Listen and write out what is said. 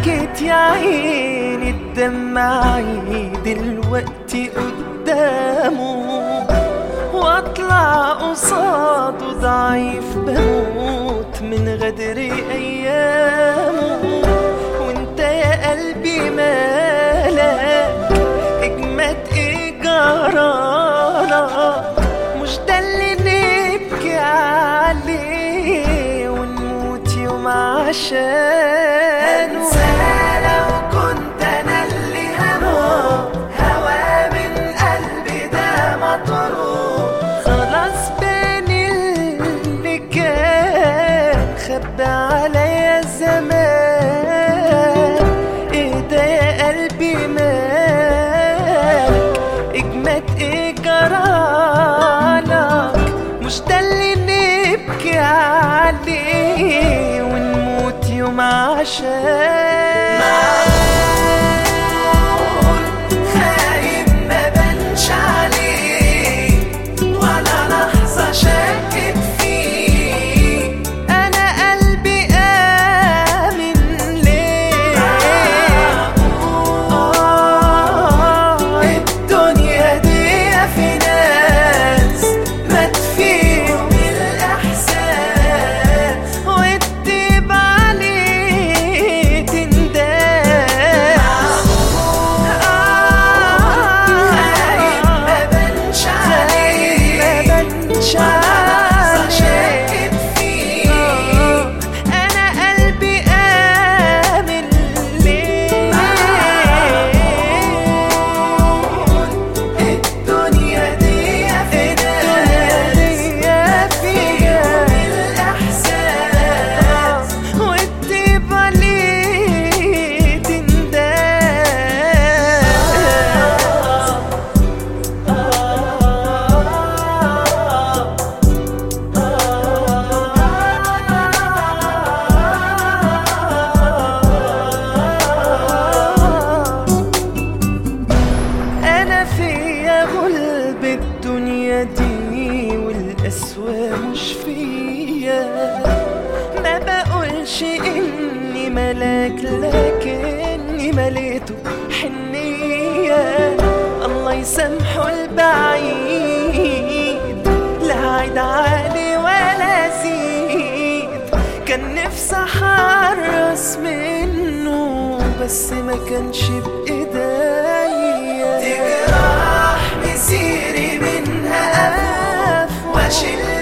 بكيت يا عيني الدمعي دلوقتي قدامه واطلع قصاده ضعيف بموت من غدر ايامه وانت يا قلبي مالك اجمد ايه جرالك مش ده اللي نبكي عليه ونموت يوم عشانه لو كنت انا اللي هموت هوا من قلبي ده مطروح خلاص بين اللي كان خبى عليا الزمان ايه ده يا قلبي مالك اجمد ايه جرالك مش ده اللي نبكي عليه ونموت يوم عشان معقول خايف ما بنش عليه ولا لحظة شكت فيه أنا قلبي آمن ليه آه الدنيا دي في ناس مات فيهم الإحساس والديب عليه تنداس خايف ما بنش عليه ما بنش عليه أنا قلبي آمن ليه الدنيا دي فيها الإحساس والطيب عليه تنداس انا فيا غلب الدنيا دي والقسوة مش فيا ما بقولش اني ملاك لكني مليته حنية الله يسامحه البعيد لا عيد عالي ولا زيد كان نفسي احرص منه بس ما كانش بايديا تجرح مسيري منها افوف واشيل